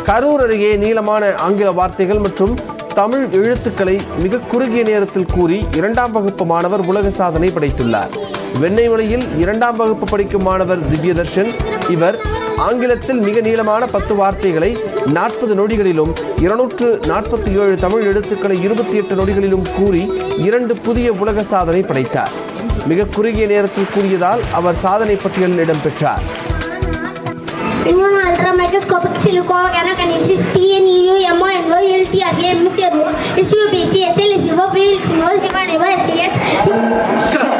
கரூர் அருகே நீளமான ஆங்கில வார்த்தைகள் மற்றும் தமிழ் எழுத்துக்களை மிக குறுகிய நேரத்தில் கூறி இரண்டாம் வகுப்பு மாணவர் உலக சாதனை படைத்துள்ளார் வெண்ணெய்மலையில் இரண்டாம் வகுப்பு படிக்கும் மாணவர் திவ்யதர்ஷன் இவர் ஆங்கிலத்தில் மிக நீளமான பத்து வார்த்தைகளை நாற்பது நொடிகளிலும் இருநூற்று நாற்பத்தி ஏழு தமிழ் எழுத்துக்களை இருபத்தி எட்டு நொடிகளிலும் கூறி இரண்டு புதிய உலக சாதனை படைத்தார் மிக குறுகிய நேரத்தில் கூறியதால் அவர் சாதனை பட்டியலில் இடம்பெற்றார் Prima ultra microscopic silico organokinesis TNEU MO LT again Mr. SUBC SLSU Bill Sinus Given SCS